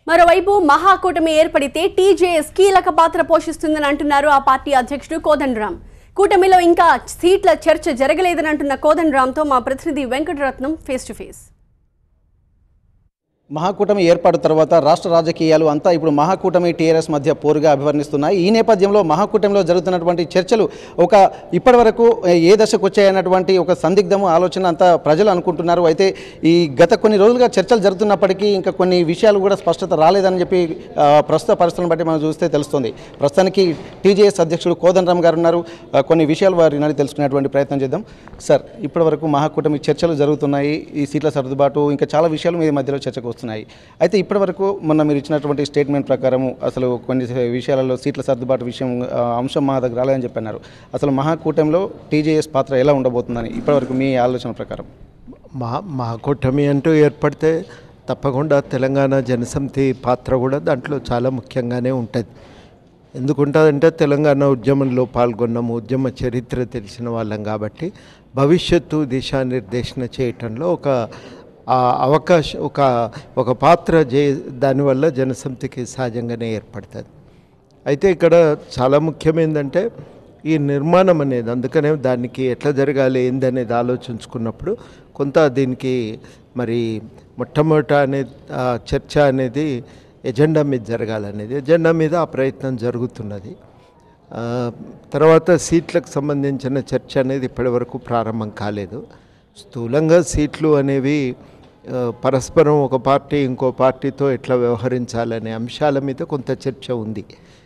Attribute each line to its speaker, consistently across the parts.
Speaker 1: మరోవైపు మహాకూటమి ఏర్పడితే టీజేఎస్ కీలక పాత్ర పోషిస్తుందని అంటున్నారు ఆ పార్టీ అధ్యక్షుడు కోదండరాం కూటమిలో ఇంకా సీట్ల చర్చ జరగలేదని అంటున్న కోదండరాంతో మా ప్రతినిధి వెంకటరత్నం ఫేస్ టు ఫేస్
Speaker 2: మహాకూటమి ఏర్పాటు తర్వాత రాష్ట్ర రాజకీయాలు అంతా ఇప్పుడు మహాకూటమి టీఆర్ఎస్ మధ్య పోరుగా అభివర్ణిస్తున్నాయి ఈ నేపథ్యంలో మహాకూటమిలో జరుగుతున్నటువంటి చర్చలు ఒక ఇప్పటివరకు ఏ దశకు వచ్చాయన్నటువంటి ఒక సందిగ్ధము ఆలోచన అంతా ప్రజలు అనుకుంటున్నారు అయితే ఈ గత కొన్ని రోజులుగా చర్చలు జరుగుతున్నప్పటికీ ఇంకా కొన్ని విషయాలు కూడా స్పష్టత రాలేదని చెప్పి ఆ, ప్రస్తుత పరిస్థితులను బట్టి మనం చూస్తే తెలుస్తుంది ప్రస్తుతానికి టీజేఎస్ అధ్యక్షుడు కోదండరామ్ గారు ఉన్నారు ఆ, కొన్ని విషయాలు వారి నాడి తెలుసుకునేటువంటి ప్రయత్నం చేద్దాం సార్ ఇప్పటివరకు మహాకూటమి చర్చలు జరుగుతున్నాయి ఈ సీట్ల సర్దుబాటు ఇంకా చాలా విషయాలు మీ మధ్యలో చర్చకు వస్తున్నాయి అయితే ఇప్పటివరకు మొన్న మీరు ఇచ్చినటువంటి స్టేట్మెంట్ ప్రకారం అసలు కొన్ని విషయాలలో సీట్ల సర్దుబాటు విషయం ఆ, అంశం మా దగ్గర రాలేదని చెప్పన్నారు అసలు మహాకూటమిలో టీజేఎస్ పాత్ర ఎలా ఉండబోతుందని ఇప్పటివరకు మీ ఆలోచన ప్రకారం
Speaker 3: మా మా కూటమి అంటూ ఏర్పడితే తప్పకుండా తెలంగాణ జనసమితి పాత్ర కూడా దాంట్లో చాలా ముఖ్యంగానే ఉంటుంది ఎందుకుంటుందంటే తెలంగాణ ఉద్యమంలో పాల్గొన్నాము ఉద్యమ చరిత్ర తెలిసిన వాళ్ళం కాబట్టి భవిష్యత్తు దిశానిర్దేశన చేయటంలో ఒక ఆ అవకాశం ఒక ఒక పాత్ర జే దానివల్ల జనసమితికి సహజంగానే ఏర్పడుతుంది అయితే ఇక్కడ చాలా ముఖ్యమైనదంటే ఈ నిర్మాణం అనేది అందుకనే దానికి ఎట్లా జరగాలి ఏందనేది ఆలోచించుకున్నప్పుడు కొంత దీనికి మరి మొట్టమొదట అనే ఆ చర్చ అనేది ఎజెండా మీద జరగాలనేది ఎజెండా మీద ఆ ప్రయత్నం జరుగుతున్నది ఆ, తర్వాత సీట్లకు సంబంధించిన చర్చ అనేది ఇప్పటివరకు ప్రారంభం కాలేదు స్థూలంగా సీట్లు అనేవి ఆ, పరస్పరం ఒక పార్టీ ఇంకో పార్టీతో ఎట్లా వ్యవహరించాలనే అంశాల మీద కొంత చర్చ ఉంది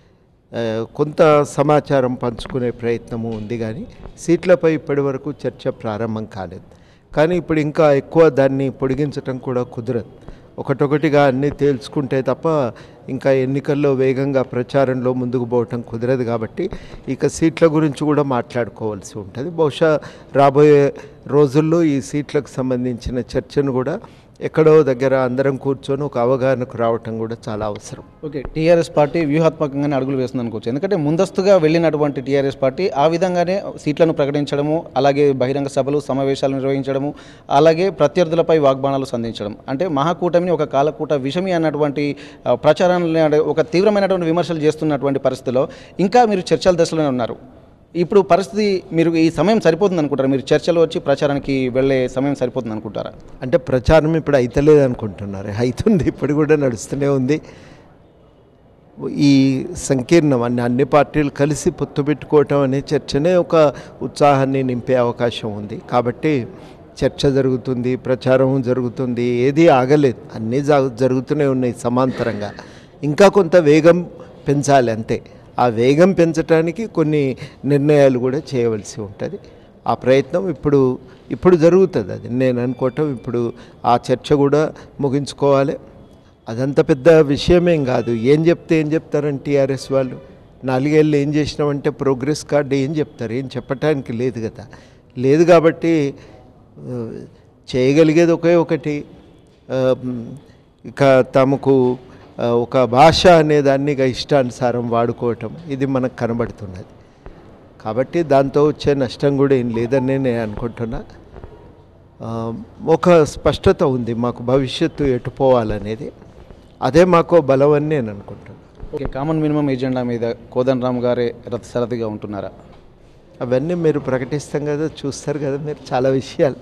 Speaker 3: ఆ, కొంత సమాచారం పంచుకునే ప్రయత్నము ఉంది కానీ సీట్లపై ఇప్పటివరకు చర్చ ప్రారంభం కాలేదు కానీ ఇప్పుడు ఇంకా ఎక్కువ దాన్ని పొడిగించటం కూడా కుదరదు ఒకటొకటిగా అన్నీ తేల్చుకుంటే తప్ప ఇంకా ఎన్నికల్లో వేగంగా ప్రచారంలో ముందుకు పోవటం కుదరదు కాబట్టి ఇక సీట్ల గురించి కూడా మాట్లాడుకోవాల్సి ఉంటుంది బహుశా రాబోయే రోజుల్లో ఈ సీట్లకు సంబంధించిన చర్చను కూడా ఎక్కడో దగ్గర అందరం కూర్చొని ఒక అవగాహనకు రావటం కూడా చాలా అవసరం
Speaker 2: ఓకే టీఆర్ఎస్ పార్టీ వ్యూహాత్మకంగానే అడుగులు వేస్తుంది అనుకోవచ్చు ఎందుకంటే ముందస్తుగా వెళ్ళినటువంటి టీఆర్ఎస్ పార్టీ ఆ విధంగానే సీట్లను ప్రకటించడము అలాగే బహిరంగ సభలు సమావేశాలు నిర్వహించడము అలాగే ప్రత్యర్థులపై వాగ్బాణాలు సంధించడం అంటే మహాకూటమిని ఒక కాలకూట విషమి అన్నటువంటి ఆ, ప్రచారాన్ని అంటే ఒక తీవ్రమైనటువంటి విమర్శలు చేస్తున్నటువంటి పరిస్థితిలో ఇంకా మీరు చర్చల దశలోనే ఉన్నారు ఇప్పుడు పరిస్థితి మీరు ఈ సమయం సరిపోతుంది అనుకుంటారా మీరు చర్చలు వచ్చి ప్రచారానికి వెళ్ళే సమయం సరిపోతుంది అనుకుంటారా
Speaker 3: అంటే ప్రచారం ఇప్పుడు అయితలేదు అనుకుంటున్నారు అవుతుంది ఇప్పుడు కూడా నడుస్తూనే ఉంది ఈ సంకీర్ణం అన్ని అన్ని పార్టీలు కలిసి పొత్తు పెట్టుకోవటం అనే చర్చనే ఒక ఉత్సాహాన్ని నింపే అవకాశం ఉంది కాబట్టి చర్చ జరుగుతుంది ప్రచారం జరుగుతుంది ఏది ఆగలేదు అన్నీ జా- జరుగుతూనే ఉన్నాయి సమాంతరంగా ఇంకా కొంత వేగం పెంచాలి అంతే ఆ వేగం పెంచడానికి కొన్ని నిర్ణయాలు కూడా చేయవలసి ఉంటుంది ఆ ప్రయత్నం ఇప్పుడు ఇప్పుడు జరుగుతుంది అది నేను అనుకోవటం ఇప్పుడు ఆ చర్చ కూడా ముగించుకోవాలి అదంత పెద్ద విషయమేం కాదు ఏం చెప్తే ఏం చెప్తారని టీఆర్ఎస్ వాళ్ళు నాలుగేళ్ళు ఏం చేసినామంటే ప్రోగ్రెస్ కార్డు ఏం చెప్తారు ఏం చెప్పటానికి లేదు కదా లేదు కాబట్టి ఆ, చేయగలిగేది ఒకే ఒకటి ఆ, ఇక తమకు ఆ, ఒక భాష అనేదాన్ని ఇక ఇష్టానుసారం వాడుకోవటం ఇది మనకు కనబడుతున్నది కాబట్టి దాంతో వచ్చే నష్టం కూడా ఏం లేదని నేను అనుకుంటున్నా ఆ, ఒక స్పష్టత ఉంది మాకు భవిష్యత్తు ఎటు పోవాలనేది అదే మాకు బలం అని నేను అనుకుంటున్నాను
Speaker 2: ఓకే కామన్ మినిమం ఎజెండా మీద కోదండరామ్ గారే రథ సరథిగా ఉంటున్నారా
Speaker 3: అవన్నీ మీరు ప్రకటిస్తాం కదా చూస్తారు కదా మీరు చాలా విషయాలు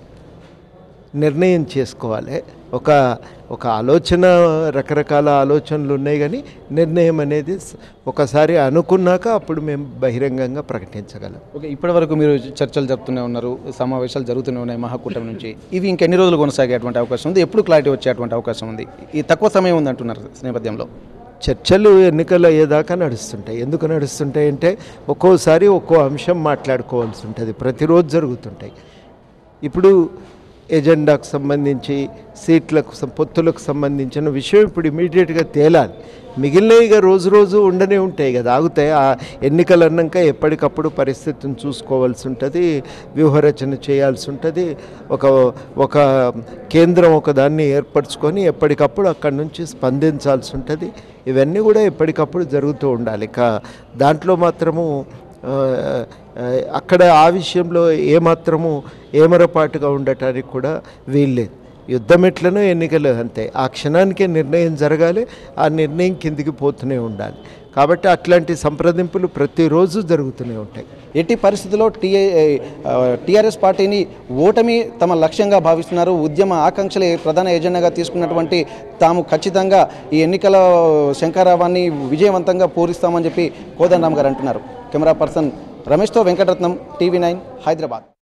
Speaker 3: నిర్ణయం చేసుకోవాలి ఒక ఒక ఆలోచన రకరకాల ఆలోచనలు ఉన్నాయి కానీ నిర్ణయం అనేది స- ఒకసారి అనుకున్నాక అప్పుడు మేము బహిరంగంగా ప్రకటించగలం
Speaker 2: ఓకే ఇప్పటివరకు మీరు చర్చలు జరుపుతూనే ఉన్నారు సమావేశాలు జరుగుతూనే ఉన్నాయి మహాకూటమి నుంచి ఇవి ఇంకెన్ని రోజులు కొనసాగేటువంటి అవకాశం ఉంది ఎప్పుడు క్లారిటీ వచ్చేటువంటి అవకాశం ఉంది ఈ తక్కువ సమయం ఉంది అంటున్నారు నేపథ్యంలో
Speaker 3: చర్చలు ఎన్నికలు అయ్యేదాకా నడుస్తుంటాయి ఎందుకు నడుస్తుంటాయి అంటే ఒక్కోసారి ఒక్కో అంశం మాట్లాడుకోవాల్సి ఉంటుంది ప్రతిరోజు జరుగుతుంటాయి ఇప్పుడు ఎజెండాకు సంబంధించి సీట్లకు సం- పొత్తులకు సంబంధించిన విషయం ఇప్పుడు ఇమీడియట్గా తేలాలి మిగిలినవి ఇక రోజు రోజు ఉండనే ఉంటాయి కదా ఆగుతాయి ఆ ఎన్నికలు అన్నాక ఎప్పటికప్పుడు పరిస్థితిని చూసుకోవాల్సి ఉంటుంది వ్యూహరచన చేయాల్సి ఉంటుంది ఒక ఒక కేంద్రం ఒక దాన్ని ఏర్పరచుకొని ఎప్పటికప్పుడు అక్కడి నుంచి స్పందించాల్సి ఉంటుంది ఇవన్నీ కూడా ఎప్పటికప్పుడు జరుగుతూ ఉండాలి ఇక దాంట్లో మాత్రము ఆ, ఆ, అక్కడ ఆ విషయంలో ఏమాత్రము ఏమరపాటుగా ఉండటానికి కూడా వీల్లేదు యుద్ధం ఎట్లనో ఎన్నికలు అంతే ఆ క్షణానికే నిర్ణయం జరగాలి ఆ నిర్ణయం కిందికి పోతూనే ఉండాలి కాబట్టి అట్లాంటి సంప్రదింపులు ప్రతిరోజు జరుగుతూనే ఉంటాయి
Speaker 2: ఎట్టి పరిస్థితుల్లో టీఏ టీఆర్ఎస్ పార్టీని ఓటమి తమ లక్ష్యంగా భావిస్తున్నారు ఉద్యమ ఆకాంక్షలే ప్రధాన ఎజెండాగా తీసుకున్నటువంటి తాము ఖచ్చితంగా ఈ ఎన్నికల శంకరావాన్ని విజయవంతంగా పూరిస్తామని చెప్పి కోదండరామ్ గారు అంటున్నారు కెమెరా పర్సన్ రమేష్తో వెంకటరత్నం టీవీ నైన్ హైదరాబాద్